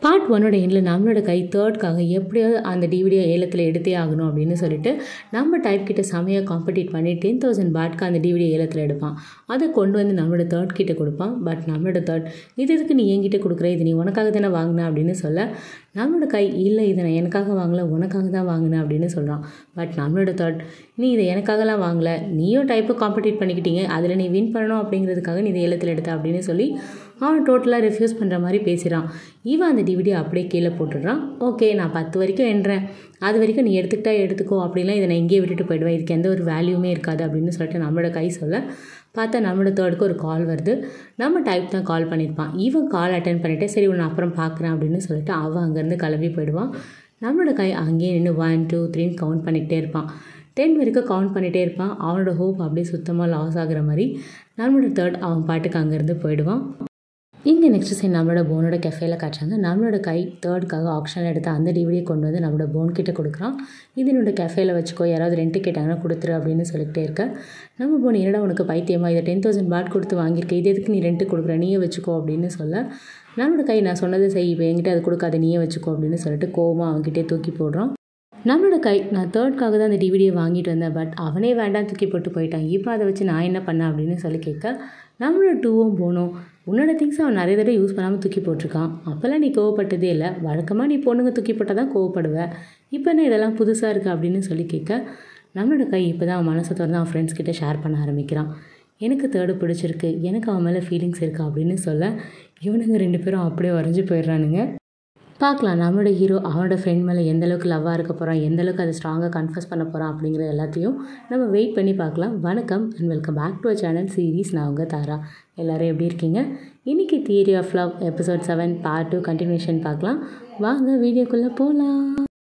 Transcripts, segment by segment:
part ஒன்னோட எண்டில் நம்மளோட கை தேர்ட்காக எப்படியாவது அந்த டிவிடியை ஏலத்தில் எடுத்தே ஆகணும் அப்படின்னு சொல்லிட்டு நம்ம டைப் கிட்ட செமையாக காம்படிட் பண்ணி டென் தௌசண்ட் பாட்க்கு அந்த டிவிடியை ஏலத்தில் எடுப்பான் அதை கொண்டு வந்து நம்மளோட தேர்ட் கிட்ட கொடுப்பான் பட் நம்மளோட தேர்ட் இது எதுக்கு நீ என்கிட்ட கொடுக்குற இது நீ உனக்காக தானே வாங்கின அப்படின்னு சொல்ல நம்மளோட கை இல்லை இதை நான் எனக்காக வாங்கல உனக்காக தான் வாங்கினேன் அப்படின்னு சொல்கிறான் பட் நம்மளோட தேர்ட் நீ இதை எனக்காகலாம் வாங்கல நீயும் டைப்பை காம்படிட் பண்ணிக்கிட்டீங்க அதில் நீ வின் பண்ணணும் அப்படிங்கிறதுக்காக நீ இதை ஏலத்தில் எடுத்த அப்படின்னு சொல்லி அவன் டோட்டலாக ரெஃப்யூஸ் பண்ணுற மாதிரி பேசுகிறான் இவன் அந்த டிவிடி அப்படியே கீழே போட்டுடுறான் ஓகே நான் பத்து வரைக்கும் எண்றேன் அது வரைக்கும் நீ எடுத்துக்கிட்டா எடுத்துக்கோ அப்படிலாம் இதை நான் இங்கேயே விட்டுட்டு போயிடுவேன் இதுக்கு எந்த ஒரு வேல்யூமே இருக்காது அப்படின்னு சொல்லிட்டு நம்மளோட கை சொல்ல பார்த்தா நம்மளோட தேர்டுக்கு ஒரு கால் வருது நம்ம டைப் தான் கால் பண்ணியிருப்பான் இவன் கால் அட்டன் பண்ணிவிட்டு சரி உன்னை அப்புறம் பார்க்குறேன் அப்படின்னு சொல்லிட்டு அவன் அங்கேருந்து கிளம்பி போயிடுவான் நம்மளோட கை அங்கேயே நின்று ஒன் டூ த்ரீன்னு கவுண்ட் பண்ணிக்கிட்டே இருப்பான் டென் வரைக்கும் கவுண்ட் பண்ணிகிட்டே இருப்பான் அவனோட ஹோப் அப்படியே சுத்தமாக லாஸ் ஆகுற மாதிரி நம்மளோட தேர்ட் அவன் பாட்டுக்கு அங்கேருந்து போயிடுவான் இங்கே நெக்ஸ்ட் சைன் நம்மளோட போனோட கெஃபேல காட்டுறாங்க நம்மளோட கை தேர்டுக்காக ஆப்ஷனில் எடுத்து அந்த டிவிடியை கொண்டு வந்து நம்மளோட போன் கிட்ட கொடுக்குறான் இது என்னோட கெஃபேல வச்சுக்கோ யாராவது ரெண்ட்டு கேட்டாங்கன்னா கொடுத்துரு அப்படின்னு சொல்லிக்கிட்டே இருக்க நம்ம போன் என்னடா உனக்கு பைத்தியமா இதை டென் தௌசண்ட் பாட் கொடுத்து வாங்கியிருக்க இது எதுக்கு நீ ரெண்ட்டு கொடுக்குற நீயே வச்சுக்கோ அப்படின்னு சொல்ல நம்மளோட கை நான் சொன்னதை செய் இப்போ என்கிட்ட அது கொடுக்காத நீயே வச்சுக்கோ அப்படின்னு சொல்லிட்டு கோவமாக அவன்கிட்டே தூக்கி போடுறான் நம்மளோட கை நான் தேர்ட்காக தான் அந்த டிவிடியை வாங்கிட்டு வந்தேன் பட் அவனே வேண்டாம் தூக்கி போட்டு போயிட்டான் இப்போ அதை வச்சு நான் என்ன பண்ணேன் அப்படின்னு சொல்லி கேட்க நம்மளோட டூவும் போனோம் உன்னோட திங்ஸ் அவன் நிறைய தடவை யூஸ் பண்ணாமல் தூக்கி போட்டிருக்கான் அப்போல்லாம் நீ கோவப்பட்டதே இல்லை வழக்கமாக நீ பொண்ணுங்க தூக்கி போட்டால் தான் கோவப்படுவேன் இப்போ என்ன இதெல்லாம் புதுசாக இருக்குது அப்படின்னு சொல்லி கேட்க நம்மளோட கை இப்போ தான் அவன் மனசை திறந்து அவன் ஃப்ரெண்ட்ஸ் கிட்ட ஷேர் பண்ண ஆரம்பிக்கிறான் எனக்கு தேர்டு பிடிச்சிருக்கு எனக்கு அவன் மேலே ஃபீலிங்ஸ் இருக்குது அப்படின்னு சொல்ல இவனுங்க ரெண்டு பேரும் அப்படியே வரைஞ்சி போயிடுறானுங்க பார்க்கலாம் நம்மளோட ஹீரோ அவனோட ஃப்ரெண்ட் மேலே எந்த அளவுக்கு லவ்வாக இருக்க போகிறான் எந்த அளவுக்கு அதை ஸ்ட்ராங்காக கன்ஃபர்ஸ் பண்ண போகிறான் அப்படிங்கிற எல்லாத்தையும் நம்ம வெயிட் பண்ணி பார்க்கலாம் வணக்கம் and welcome back to a channel series நான் உங்கள் தாரா எல்லோரும் எப்படி இருக்கீங்க இன்றைக்கி theory of love episode seven part two continuation பார்க்கலாம் வாங்க வீடியோக்குள்ளே போகலாம்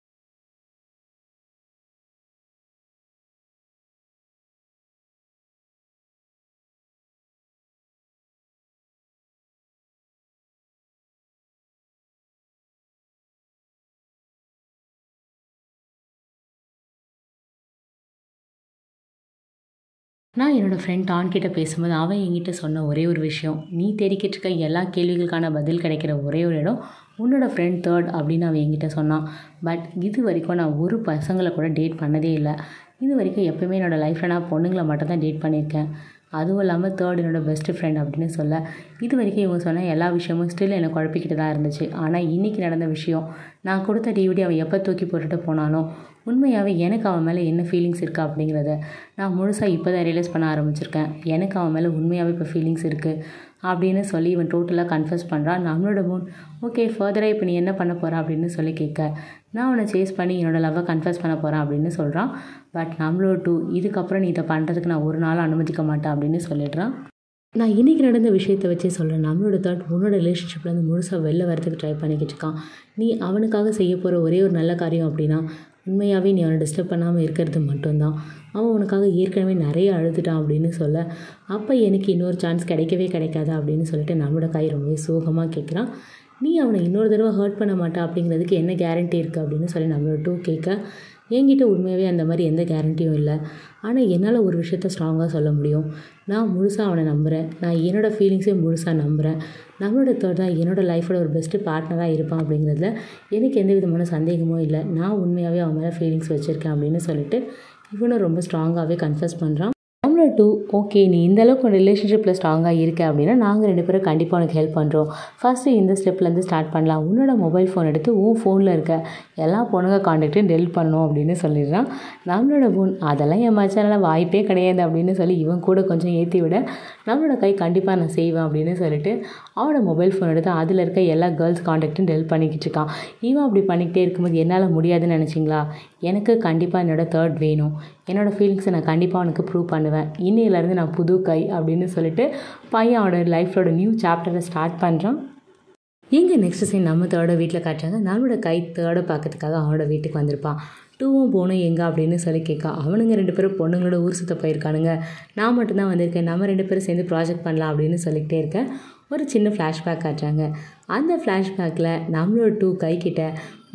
நான் என்னோடய ஃப்ரெண்ட் டான் கிட்ட பேசும்போது அவன் என்கிட்ட சொன்ன ஒரே ஒரு விஷயம் நீ தேடிக்கிட்டு இருக்க எல்லா கேள்விகளுக்கான பதில் கிடைக்கிற ஒரே ஒரு இடம் உன்னோட ஃப்ரெண்ட் தேர்ட் அப்படின்னு அவன் என்கிட்ட சொன்னான் பட் இது வரைக்கும் நான் ஒரு பசங்களை கூட டேட் பண்ணதே இல்லை இது வரைக்கும் எப்போயுமே என்னோடய லைஃப்பில் நான் பொண்ணுங்களை மட்டும் தான் டேட் பண்ணியிருக்கேன் அதுவும் இல்லாமல் தேர்ட் என்னோட பெஸ்ட் ஃப்ரெண்ட் அப்படின்னு சொல்ல இது வரைக்கும் இவங்க சொன்ன எல்லா விஷயமும் ஸ்டில் என்னை குழப்பிக்கிட்டு தான் இருந்துச்சு ஆனால் இன்றைக்கி நடந்த விஷயம் நான் கொடுத்த டிவிடி அவன் எப்போ தூக்கி போட்டுட்டு போனானோ உண்மையாகவே எனக்கு அவன் மேலே என்ன ஃபீலிங்ஸ் இருக்கா அப்படிங்கிறத நான் முழுசாக இப்போ தான் ரியலைஸ் பண்ண ஆரம்பிச்சிருக்கேன் எனக்கு அவன் மேலே உண்மையாகவே இப்போ ஃபீலிங்ஸ் இருக்குது அப்படின்னு சொல்லி இவன் டோட்டலாக கன்ஃபர்ஸ் பண்ணுறான் நம்மளோட மூன் ஓகே ஃபர்தராக இப்போ நீ என்ன பண்ண போகிற அப்படின்னு சொல்லி கேட்க நான் அவனை சேஸ் பண்ணி என்னோடய லவ்வை கன்ஃபர்ஸ் பண்ண போகிறேன் அப்படின்னு சொல்கிறான் பட் நம்மளோட டூ இதுக்கப்புறம் நீ இதை பண்ணுறதுக்கு நான் ஒரு நாள் அனுமதிக்க மாட்டேன் அப்படின்னு சொல்லிடுறான் நான் இன்றைக்கி நடந்த விஷயத்தை வச்சே சொல்கிறேன் நம்மளோட தாட் உன்னோட ரிலேஷன்ஷிப்லேருந்து முழுசாக வெளில வரதுக்கு ட்ரை பண்ணிக்கிட்டு இருக்கான் நீ அவனுக்காக செய்ய போகிற ஒரே ஒரு நல்ல காரியம் அப்படின்னா உண்மையாகவே நீ அவனை டிஸ்டர்ப் பண்ணாமல் இருக்கிறது மட்டும்தான் அவன் உனக்காக ஏற்கனவே நிறைய அழுதுட்டான் அப்படின்னு சொல்ல அப்போ எனக்கு இன்னொரு சான்ஸ் கிடைக்கவே கிடைக்காது அப்படின்னு சொல்லிட்டு நம்மளோட கை ரொம்பவே சோகமாக கேட்குறான் நீ அவனை இன்னொரு தடவை ஹர்ட் பண்ண மாட்டா அப்படிங்கிறதுக்கு என்ன கேரண்டி இருக்குது அப்படின்னு சொல்லி நம்மளோட டூ கேட்க என்கிட்ட உண்மையாகவே அந்த மாதிரி எந்த கேரண்டியும் இல்லை ஆனால் என்னால் ஒரு விஷயத்த ஸ்ட்ராங்காக சொல்ல முடியும் நான் முழுசாக அவனை நம்புகிறேன் நான் என்னோடய ஃபீலிங்ஸையும் முழுசாக நம்புகிறேன் நம்மளோட தேர்ட் தான் என்னோடய லைஃபோட ஒரு பெஸ்ட்டு பார்ட்னராக இருப்பான் அப்படிங்கிறதுல எனக்கு எந்த விதமான சந்தேகமும் இல்லை நான் உண்மையாகவே அவன் மேலே ஃபீலிங்ஸ் வச்சுருக்கேன் அப்படின்னு சொல்லிட்டு இவனும் ரொம்ப ஸ்ட்ராங்காகவே கன்ஃபர்ஸ் பண்ணுறான் நம்மளோட டூ ஓகே நீ இந்த அளவுக்கு ரிலேஷன்ஷிப்பில் ஸ்ட்ராங்காக இருக்க அப்படின்னா நாங்கள் ரெண்டு பேரும் கண்டிப்பாக உனக்கு ஹெல்ப் பண்ணுறோம் ஃபஸ்ட்டு இந்த ஸ்டெப்லேருந்து ஸ்டார்ட் பண்ணலாம் உன்னோட மொபைல் ஃபோன் எடுத்து உன் ஃபோனில் இருக்க எல்லா பொண்ணுங்க காண்டாக்டையும் டெலிட் பண்ணணும் அப்படின்னு சொல்லிடுறான் நம்மளோட ஃபோன் அதெல்லாம் என் மச்சானால வாய்ப்பே கிடையாது அப்படின்னு சொல்லி இவன் கூட கொஞ்சம் ஏற்றி விட நம்மளோட கை கண்டிப்பாக நான் செய்வேன் அப்படின்னு சொல்லிட்டு அவனோட மொபைல் ஃபோன் எடுத்து அதில் இருக்க எல்லா கேர்ள்ஸ் காண்டாக்டும் டெலிட் பண்ணிக்கிட்டு இருக்கான் இவன் அப்படி பண்ணிக்கிட்டே இருக்கும்போது என்னால் முடியாதுன்னு நினச்சிங்களா எனக்கு கண்டிப்பாக என்னோடய தேர்ட் வேணும் என்னோடய ஃபீலிங்ஸை நான் கண்டிப்பாக அவனுக்கு ப்ரூவ் பண்ணுவேன் இன்னையிலேருந்து நான் புது கை அப்படின்னு சொல்லிட்டு பையன் அவனோட லைஃப்போட நியூ சாப்டரை ஸ்டார்ட் பண்ணுறான் எங்கே நெக்ஸ்ட் சைன் நம்ம தேர்டை வீட்டில் காட்டுறாங்க நம்மளோட கை தேர்டை பார்க்கறதுக்காக அவனோட வீட்டுக்கு வந்திருப்பான் டூவும் போகணும் எங்கே அப்படின்னு சொல்லி கேட்க அவனுங்க ரெண்டு பேரும் பொண்ணுங்களோட ஊர் சுத்த போயிருக்கானுங்க நான் மட்டும்தான் வந்திருக்கேன் நம்ம ரெண்டு பேரும் சேர்ந்து ப்ராஜெக்ட் பண்ணலாம் அப்படின்னு சொல்லிக்கிட்டே இருக்கேன் ஒரு சின்ன ஃப்ளாஷ்பேக் காட்டுறாங்க அந்த ஃப்ளாஷ்பேக்கில் நம்மளோட டூ கைக்கிட்ட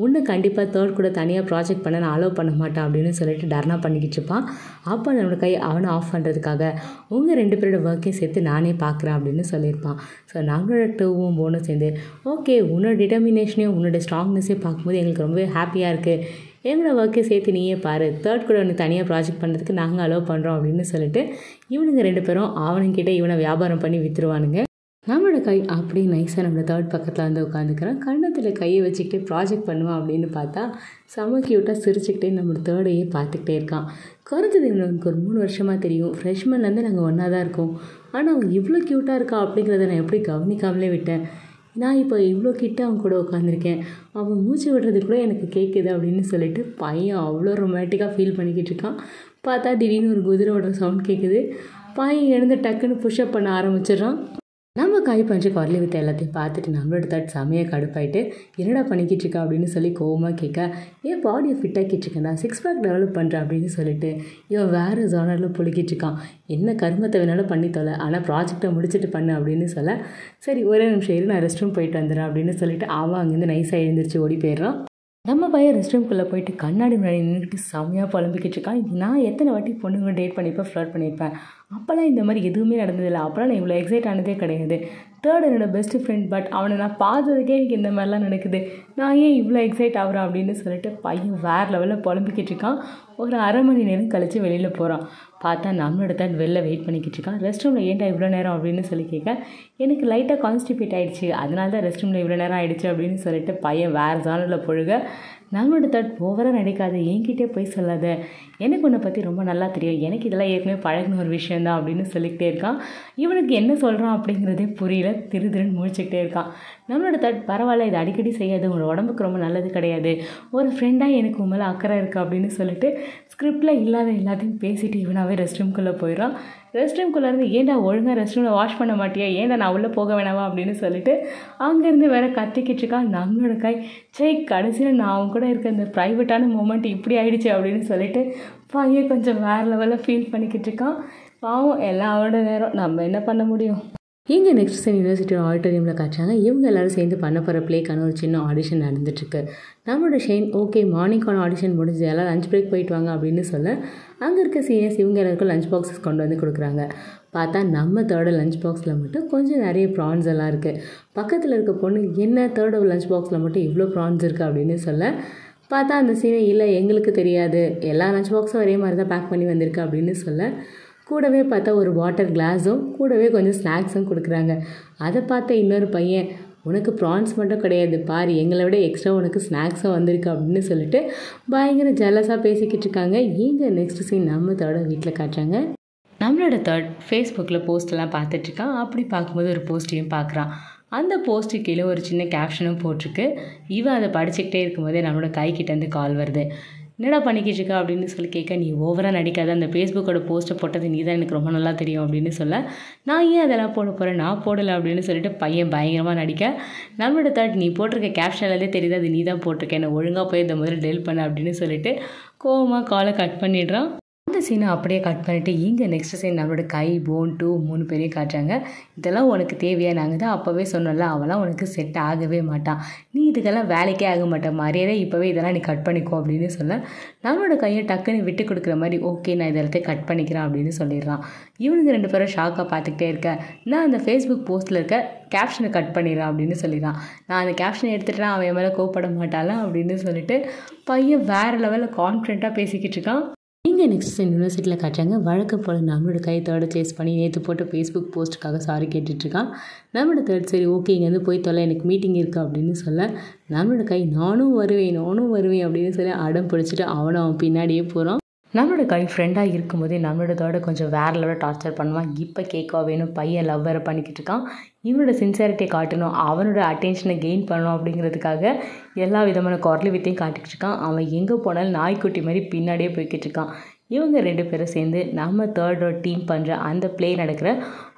உன்னை கண்டிப்பாக தேர்ட் கூட தனியாக ப்ராஜெக்ட் பண்ண நான் அலோவ் பண்ண மாட்டேன் அப்படின்னு சொல்லிட்டு டர்னா பண்ணிக்கிட்டு இருப்பான் அப்போ நம்மளோட கை அவனை ஆஃப் பண்ணுறதுக்காக உங்கள் ரெண்டு பேரோட ஒர்க்கையும் சேர்த்து நானே பார்க்குறேன் அப்படின்னு சொல்லியிருப்பான் ஸோ நம்மளோட டூவும் போனும் சேர்ந்து ஓகே உன்னோட டிட்டர்மினேஷனையும் உன்னோட ஸ்ட்ராங்னஸையும் பார்க்கும்போது எங்களுக்கு ரொம்பவே ஹாப்பியாக இருக்குது எங்களோட ஒர்க்கை சேர்த்து நீயே பாரு தேர்ட் கூட ஒன்று தனியாக ப்ராஜெக்ட் பண்ணுறதுக்கு நாங்கள் அலோவ் பண்ணுறோம் அப்படின்னு சொல்லிட்டு இவனுங்க ரெண்டு பேரும் அவனுங்கிட்ட இவனை வியாபாரம் பண்ணி விற்றுருவானுங்க நம்மளோட கை அப்படியே நைஸாக நம்மளோட தேர்ட் பக்கத்தில் வந்து உட்காந்துக்கிறான் கண்ணத்தில் கையை வச்சுக்கிட்டே ப்ராஜெக்ட் பண்ணுவான் அப்படின்னு பார்த்தா செம க்யூட்டாக சிரிச்சுக்கிட்டே நம்மளோட தேர்டையே பார்த்துக்கிட்டே இருக்கான் குறைஞ்சது இவனுக்கு ஒரு மூணு வருஷமாக தெரியும் ஃப்ரெஷ்மன்லேருந்து நாங்கள் ஒன்றா தான் இருக்கோம் ஆனால் அவன் இவ்வளோ க்யூட்டாக இருக்கா அப்படிங்கிறத நான் எப்படி கவனிக்காமலே விட்டேன் நான் இப்போ இவ்வளோ கிட்ட அவன் கூட உட்காந்துருக்கேன் அவன் மூச்சு விடுறது கூட எனக்கு கேட்குது அப்படின்னு சொல்லிட்டு பையன் அவ்வளோ ரொமான்டிக்காக ஃபீல் பண்ணிக்கிட்டு இருக்கான் பார்த்தா திடீர்னு ஒரு குதிரை ஓடுற சவுண்ட் கேட்குது பையன் எழுந்து டக்குன்னு புஷ்அப் பண்ண ஆரம்பிச்சிடுறான் நம்ம காய் பஞ்சு குரலி வித்த எல்லாத்தையும் பார்த்துட்டு நம்மளோட தட் செமையாக கடுப்பாயிட்டு என்னடா பண்ணிக்கிட்டு இருக்கா அப்படின்னு சொல்லி கோவமாக கேட்க ஏன் பாடியை ஃபிட்டாக்கிட்டு இருக்கேன்டா சிக்ஸ் பேக் டெவலப் பண்ணுறேன் அப்படின்னு சொல்லிட்டு இவன் வேறு ஜோனரில் பொழுக்கிட்டு இருக்கான் என்ன கருமத்தை வேணாலும் பண்ணி தொலை ஆனால் ப்ராஜெக்டை முடிச்சுட்டு பண்ணு அப்படின்னு சொல்ல சரி ஒரே நிமிஷம் இரு நான் ரெஸ்ட் ரூம் போயிட்டு வந்துடுறேன் அப்படின்னு சொல்லிட்டு அவன் அங்கேருந்து நைஸாக எழுந்திரிச்சு ஓடி போயிடுறான் நம்ம பையன் ரெஸ்ட் ரூம்குள்ளே போயிட்டு கண்ணாடி முன்னாடி நின்றுக்கிட்டு செம்மையாக புலம்பிக்கிட்டு இருக்கான் நான் எத்தனை வாட்டி பொண்ணுங்களை டேட் பண்ணியிருப்பேன் ஃப்ளர்ட் பண்ணியிருப்பேன் அப்போல்லாம் இந்த மாதிரி எதுவுமே நடந்ததில்லை அப்போலாம் நான் இவ்வளோ எக்ஸைட் ஆனதே கிடையாது தேர்ட் என்னோட பெஸ்ட் ஃப்ரெண்ட் பட் அவனை நான் பார்த்ததுக்கே எனக்கு இந்த மாதிரிலாம் நடக்குது நான் ஏன் இவ்வளோ எக்ஸைட் ஆகுறேன் அப்படின்னு சொல்லிட்டு பையன் வேறு லெவலில் புலம்பிக்கிட்டு இருக்கான் ஒரு அரை மணி நேரம் கழித்து வெளியில் போகிறான் பார்த்தா நம்மளோட தான் வெளில வெயிட் பண்ணிக்கிட்டு இருக்கான் ரெஸ்ட் ரூமில் ஏன்டா இவ்வளோ நேரம் அப்படின்னு சொல்லி கேட்க எனக்கு லைட்டாக கான்ஸ்டிபேட் ஆகிடுச்சு அதனால தான் ரெஸ்ட் ரூமில் இவ்வளோ நேரம் ஆகிடுச்சு அப்படின்னு சொல்லிட்டு பையன் வேறு ஜானில் பொழுக நம்மளோட தட் ஓவராக நடிக்காத என்கிட்டே போய் சொல்லாத எனக்கு உன்னை பற்றி ரொம்ப நல்லா தெரியும் எனக்கு இதெல்லாம் ஏற்கனவே பழகின ஒரு விஷயந்தான் அப்படின்னு சொல்லிக்கிட்டே இருக்கான் இவனுக்கு என்ன சொல்கிறான் அப்படிங்கிறதே புரியல திரு திருன்னு முழிச்சுக்கிட்டே இருக்கான் நம்மளோட தட் பரவாயில்ல இது அடிக்கடி செய்யாது உங்களோட உடம்புக்கு ரொம்ப நல்லது கிடையாது ஒரு ஃப்ரெண்டாக எனக்கு உன் மேலே அக்கறை இருக்குது அப்படின்னு சொல்லிட்டு ஸ்கிரிப்டில் இல்லாத எல்லாத்தையும் பேசிட்டு இவனாவே ரெஸ்ட் ரூம்குள்ளே போயிடறான் ரெஸ்ட் ரூம்குள்ளே இருந்து ஏன்டா ஒழுங்காக ரெஸ்ட் ரூமில் வாஷ் பண்ண மாட்டியா ஏன்டா நான் உள்ளே போக வேணாமா அப்படின்னு சொல்லிட்டு அங்கேருந்து வேற கத்திக்கிட்டு இருக்கான் நம்மளோட கை சே கடைசியில் நான் அவன் கூட இருக்க இந்த ப்ரைவேட்டான மூமெண்ட் இப்படி ஆயிடுச்சு அப்படின்னு சொல்லிட்டு பையன் கொஞ்சம் வேறு லெவலில் ஃபீல் பண்ணிக்கிட்டு இருக்கான் பாவம் எல்லாம் அவனோட நேரம் நம்ம என்ன பண்ண முடியும் இங்கே நெக்ஸ்ட் சைன் யூனிவர்சிட்டியோட ஆடிட்டோரியமில் காய்ச்சாங்க இவங்க எல்லாரும் சேர்ந்து பண்ண போகிற ப்ளேக்கான ஒரு சின்ன ஆடிஷன் நடந்துட்டுருக்கு நம்மளோட ஷெயின் ஓகே மார்னிங்கான ஆடிஷன் முடிஞ்சு எல்லாம் லஞ்ச் பிரேக் போயிட்டு வாங்க அப்படின்னு சொல்ல அங்கே இருக்க சீனியர்ஸ் இவங்க எல்லாருக்கும் லஞ்ச் பாக்ஸஸ் கொண்டு வந்து கொடுக்குறாங்க பார்த்தா நம்ம தேர்டு லஞ்ச் பாக்ஸில் மட்டும் கொஞ்சம் நிறைய ப்ரான்ஸ் எல்லாம் இருக்குது பக்கத்தில் இருக்க பொண்ணு என்ன தேர்டு லஞ்ச் பாக்ஸில் மட்டும் இவ்வளோ ப்ரான்ஸ் இருக்குது அப்படின்னு சொல்ல பார்த்தா அந்த சீனை இல்லை எங்களுக்கு தெரியாது எல்லா லஞ்ச் பாக்ஸும் ஒரே மாதிரி தான் பேக் பண்ணி வந்திருக்கு அப்படின்னு சொல்ல கூடவே பார்த்தா ஒரு வாட்டர் கிளாஸும் கூடவே கொஞ்சம் ஸ்நாக்ஸும் கொடுக்குறாங்க அதை பார்த்த இன்னொரு பையன் உனக்கு ப்ரான்ஸ் மட்டும் கிடையாது பாரு எங்களை விட எக்ஸ்ட்ரா உனக்கு ஸ்நாக்ஸும் வந்திருக்கு அப்படின்னு சொல்லிட்டு பயங்கர ஜலஸாக பேசிக்கிட்டு இருக்காங்க இங்கே நெக்ஸ்ட் சீன் நம்ம தோட வீட்டில் காட்டுறாங்க நம்மளோட தேர்ட் ஃபேஸ்புக்கில் போஸ்டெல்லாம் பார்த்துட்ருக்கான் அப்படி பார்க்கும்போது ஒரு போஸ்ட்டையும் பார்க்குறான் அந்த போஸ்ட்டு கீழே ஒரு சின்ன கேப்ஷனும் போட்டிருக்கு இவன் அதை படிச்சுக்கிட்டே இருக்கும்போதே நம்மளோட கைக்கிட்டேருந்து கால் வருது என்னடா பண்ணிக்கிட்டு இருக்கா அப்படின்னு சொல்லி கேட்க நீ ஓவராக நடிக்காத அந்த ஃபேஸ்புக்கோட போஸ்ட்டை போட்டது நீ தான் எனக்கு ரொம்ப நல்லா தெரியும் அப்படின்னு சொல்ல நான் ஏன் அதெல்லாம் போட போகிறேன் நான் போடலை அப்படின்னு சொல்லிட்டு பையன் பயங்கரமாக நடிக்க நம்மளோட தாட் நீ போட்டிருக்க கேப்ஷன்லேருந்தே தெரியுது அது நீ தான் போட்டிருக்க என்ன ஒழுங்காக போய் இந்த முதல்ல டெல் பண்ண அப்படின்னு சொல்லிட்டு கோவமாக காலை கட் பண்ணிடுறான் அந்த சீனை அப்படியே கட் பண்ணிவிட்டு இங்கே நெக்ஸ்ட் சீன் நம்மளோட கை போன் டூ மூணு பேரையும் காட்டுறாங்க இதெல்லாம் உனக்கு தேவையா நாங்கள் தான் அப்போவே சொன்னோம்ல அவெல்லாம் உனக்கு செட் ஆகவே மாட்டான் நீ இதுக்கெல்லாம் வேலைக்கே ஆக மாட்டேன் மரியாதை இப்போவே இதெல்லாம் நீ கட் பண்ணிக்கோ அப்படின்னு சொல்ல நம்மளோட கையை டக்குன்னு விட்டு கொடுக்குற மாதிரி ஓகே நான் இதெல்லாத்தையும் கட் பண்ணிக்கிறேன் அப்படின்னு சொல்லிடுறான் இவனுங்க ரெண்டு பேரும் ஷாக்காக பார்த்துக்கிட்டே இருக்கேன் நான் அந்த ஃபேஸ்புக் போஸ்ட்டில் இருக்க கேப்ஷனை கட் பண்ணிடுறேன் அப்படின்னு சொல்லிடுறான் நான் அந்த கேப்ஷனை எடுத்துட்டேன் அவன் மேலே கோப்பட மாட்டாளா அப்படின்னு சொல்லிட்டு பையன் வேறு லெவலில் கான்ஃபிடென்ட்டாக பேசிக்கிட்டு இருக்கான் இங்கே நெக்ஸ்ட் சென் யூனிவர்சிட்டியில் காட்டுறாங்க வழக்கு போல் நம்மளோட கை தேர்டை சேஸ் பண்ணி நேற்று போட்டு ஃபேஸ்புக் போஸ்ட்டுக்காக சாரி கேட்டுட்ருக்கான் நம்மளோட தேர்ட் சரி ஓகே இங்கேருந்து போய் தொலை எனக்கு மீட்டிங் இருக்குது அப்படின்னு சொல்ல நம்மளோட கை நானும் வருவேன் நானும் வருவேன் அப்படின்னு சொல்லி அடம் பிடிச்சிட்டு அவனும் அவன் பின்னாடியே போகிறான் நம்மளோட கை ஃப்ரெண்டாக இருக்கும்போதே நம்மளோட தோட கொஞ்சம் வேறு லெவலில் டார்ச்சர் பண்ணுவான் இப்போ கேட்கவா வேணும் பையன் லவ் வேறு பண்ணிக்கிட்டு இருக்கான் இவனோட சின்சியாரிட்டியை காட்டணும் அவனோட அட்டென்ஷனை கெயின் பண்ணணும் அப்படிங்கிறதுக்காக எல்லா விதமான குரல் வித்தையும் காட்டிக்கிட்டு இருக்கான் அவன் எங்கே போனாலும் நாய்க்குட்டி மாதிரி பின்னாடியே போய்கிட்டு இருக்கான் இவங்க ரெண்டு பேரும் சேர்ந்து நம்ம தேர்டோட டீம் பண்ணுற அந்த ப்ளே நடக்கிற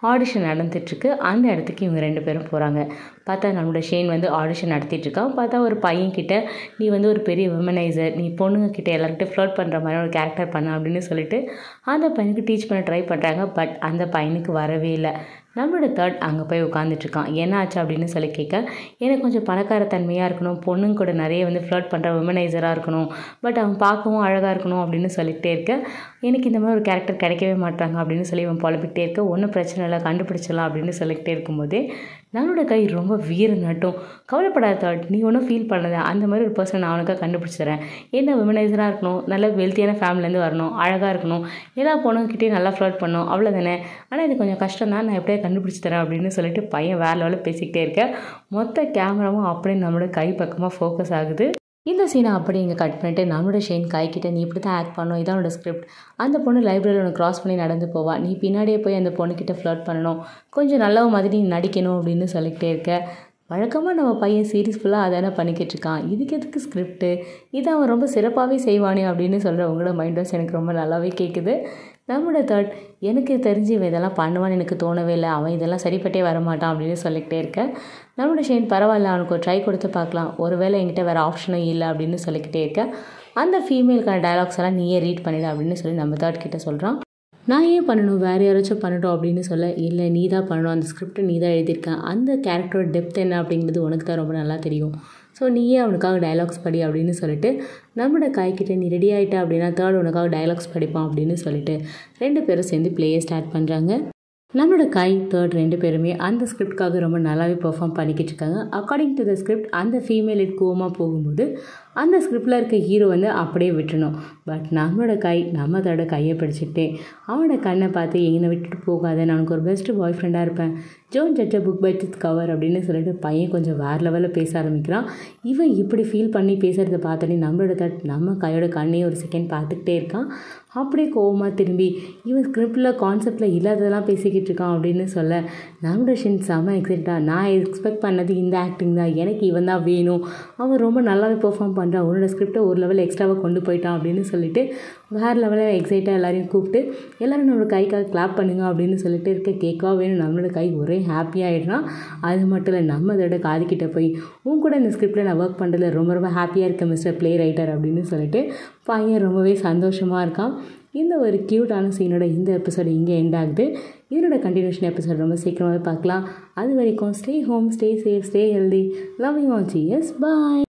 ஆடிஷன் நடந்துட்டுருக்கு அந்த இடத்துக்கு இவங்க ரெண்டு பேரும் போகிறாங்க பார்த்தா நம்மளோட ஷேன் வந்து ஆடிஷன் நடத்திட்டுருக்கான் பார்த்தா ஒரு பையன்கிட்ட நீ வந்து ஒரு பெரிய விமனைசர் நீ பொண்ணுங்க கிட்ட எல்லார்கிட்ட ஃப்ளோட் பண்ணுற மாதிரி ஒரு கேரக்டர் பண்ண அப்படின்னு சொல்லிட்டு அந்த பையனுக்கு டீச் பண்ண ட்ரை பண்ணுறாங்க பட் அந்த பையனுக்கு வரவே இல்லை நம்மளோட தேர்ட் அங்கே போய் உட்காந்துட்ருக்கான் என்ன ஆச்சு அப்படின்னு சொல்லி கேட்க எனக்கு கொஞ்சம் பணக்கார தன்மையாக இருக்கணும் பொண்ணுங்க கூட நிறைய வந்து ஃப்ளோட் பண்ணுற விமனைசராக இருக்கணும் பட் அவன் பார்க்கவும் அழகாக இருக்கணும் அப்படின்னு சொல்லிக்கிட்டே இருக்க எனக்கு இந்த மாதிரி ஒரு கேரக்டர் கிடைக்கவே மாட்டாங்க அப்படின்னு சொல்லி இவன் புலம்பிக்கிட்டே இருக்க ஒன்றும் பிரச்சனை இல்லை கண்டுபிடிச்சிடலாம் அப்படின்னு சொல்லிக்கிட்டே இருக்கும்போதே நம்மளோட கை ரொம்ப வீர நட்டும் கவலைப்படாத தாட் நீ ஒன்றும் ஃபீல் பண்ணாத அந்த மாதிரி ஒரு பர்சன் நான் அவனுக்காக கண்டுபிடிச்சிடுறேன் என்ன விமனைசராக இருக்கணும் நல்ல வெல்த்தியான ஃபேமிலிலேருந்து வரணும் அழகாக இருக்கணும் எல்லா பொண்ணுங்கிட்டேயும் நல்லா ஃப்ளோட் பண்ணணும் அவ்வளோதானே ஆனால் இது கொஞ்சம் கஷ்டம் தான் நான் எப்படியே கண்டுபிடிச்சி தரேன் அப்படின்னு சொல்லிட்டு பையன் வேறு லெவலில் பேசிக்கிட்டே இருக்க மொத்த கேமராவும் அப்படியே நம்மளோட கை பக்கமாக ஃபோக்கஸ் ஆகுது இந்த சீனை அப்படி இங்கே கட் பண்ணிட்டு நம்மளோட ஷேன் கைக்கிட்ட நீ இப்படி தான் ஆக்ட் பண்ணணும் இதான் உன்னோட ஸ்கிரிப்ட் அந்த பொண்ணு லைப்ரரியில் உனக்கு க்ராஸ் பண்ணி நடந்து போவா நீ பின்னாடியே போய் அந்த பொண்ணுக்கிட்ட ஃப்ளர்ட் பண்ணணும் கொஞ்சம் நல்லவ மாதிரி நீ நடிக்கணும் அப்படின்னு சொல்லிக்கிட்டே இருக்க வழக்கமாக நம்ம பையன் சீரீஸ் ஃபுல்லாக அதானே பண்ணிக்கிட்டு இருக்கான் இதுக்கு எதுக்கு ஸ்கிரிப்ட்டு இதை அவன் ரொம்ப சிறப்பாகவே செய்வானே அப்படின்னு சொல்கிற உங்களோட மைண்ட் வாஷ் எனக்கு ரொம்ப நல்லாவே கேட்குது நம்மளோட தேர்ட் எனக்கு தெரிஞ்சு இவன் இதெல்லாம் பண்ணுவான்னு எனக்கு தோணவே இல்லை அவன் இதெல்லாம் சரிப்பட்டே வரமாட்டான் அப்படின்னு சொல்லிக்கிட்டே இருக்கேன் நம்மளோட ஷேன் பரவாயில்ல அவனுக்கு ஒரு ட்ரை கொடுத்து பார்க்கலாம் ஒருவேளை என்கிட்ட வேறு ஆப்ஷனும் இல்லை அப்படின்னு சொல்லிக்கிட்டே இருக்கேன் அந்த ஃபீமேலுக்கான டயலாக்ஸ் எல்லாம் நீயே ரீட் பண்ணிடு அப்படின்னு சொல்லி நம்ம தேர்ட் கிட்ட சொல்கிறான் நான் ஏன் பண்ணணும் வேறு யாராச்சும் பண்ணட்டும் அப்படின்னு சொல்ல இல்லை நீ தான் பண்ணணும் அந்த ஸ்கிரிப்ட் நீ தான் எழுதியிருக்க அந்த கேரக்டரோட டெப்த் என்ன அப்படிங்கிறது உனக்கு தான் ரொம்ப நல்லா தெரியும் ஸோ நீயே அவனுக்காக டயலாக்ஸ் படி அப்படின்னு சொல்லிட்டு நம்மளோட காய்கிட்ட நீ ரெடி ஆகிட்ட அப்படின்னா தேர்ட் உனக்காக டயலாக்ஸ் படிப்பான் அப்படின்னு சொல்லிட்டு ரெண்டு பேரும் சேர்ந்து பிளேயை ஸ்டார்ட் பண்ணுறாங்க நம்மளோட காய் தேர்ட் ரெண்டு பேருமே அந்த ஸ்கிரிப்ட்காக ரொம்ப நல்லாவே பெர்ஃபார்ம் பண்ணிக்கிட்டு இருக்காங்க அக்கார்டிங் டு த ஸ்கிரிப்ட் அந்த ஃபீமேல் இட் கோவமாக போகும்போது அந்த ஸ்கிரிப்டில் இருக்க ஹீரோ வந்து அப்படியே விட்டுணும் பட் நம்மளோட கை நம்ம தோட கையை பிடிச்சிக்கிட்டே அவனோட கண்ணை பார்த்து என்னை விட்டுட்டு போகாத நான் உனக்கு ஒரு பெஸ்ட்டு பாய் ஃப்ரெண்டாக இருப்பேன் ஜோன் judge book by its cover அப்படின்னு சொல்லிட்டு பையன் கொஞ்சம் வேறு லெவலில் பேச ஆரம்பிக்கிறான் இவன் இப்படி ஃபீல் பண்ணி பேசுகிறத பார்த்தோன்னே நம்மளோட தட் நம்ம கையோட கண்ணையும் ஒரு செகண்ட் பார்த்துக்கிட்டே இருக்கான் அப்படியே கோவமாக திரும்பி இவன் ஸ்கிரிப்டில் கான்செப்டில் இல்லாததெல்லாம் பேசிக்கிட்டு இருக்கான் அப்படின்னு சொல்ல நம்மளோட ஷின் செம்ம எக்ஸைட்டாக நான் எக்ஸ்பெக்ட் பண்ணது இந்த ஆக்டிங் தான் எனக்கு இவன் தான் வேணும் அவன் ரொம்ப நல்லாவே பெர்ஃபார்ம் பண்ணுறான் உன்னோட ஸ்கிரிப்டை ஒரு லெவல் எக்ஸ்ட்ராவாக கொண்டு போயிட்டான் அப்படின்னு சொல்லிட்டு வேறு லெவலில் எக்ஸைட்டாக எல்லாரையும் கூப்பிட்டு எல்லோரும் நம்மளோட கைக்காக கிளாப் பண்ணுங்க அப்படின்னு சொல்லிட்டு இருக்க கேட்கவா வேணும் நம்மளோட கை ஒரே ஹாப்பியாகிடுறான் அது மட்டும் இல்லை நம்ம இதோட காதுகிட்ட போய் உன் கூட இந்த ஸ்கிரிப்டில் நான் ஒர்க் பண்ணுறதுல ரொம்ப ரொம்ப ஹாப்பியாக இருக்கேன் மிஸ்டர் ப்ளே ரைட்டர் அப்படின்னு சொல்லிட்டு பையன் ரொம்பவே சந்தோஷமாக இருக்கான் இந்த ஒரு க்யூட்டான சீனோட இந்த எபிசோடு இங்கே எண்ட் ஆகுது இதனோட கண்டினியூஷன் எபிசோட் ரொம்ப சீக்கிரமாகவே பார்க்கலாம் அது வரைக்கும் stay home stay safe stay healthy love you all GS bye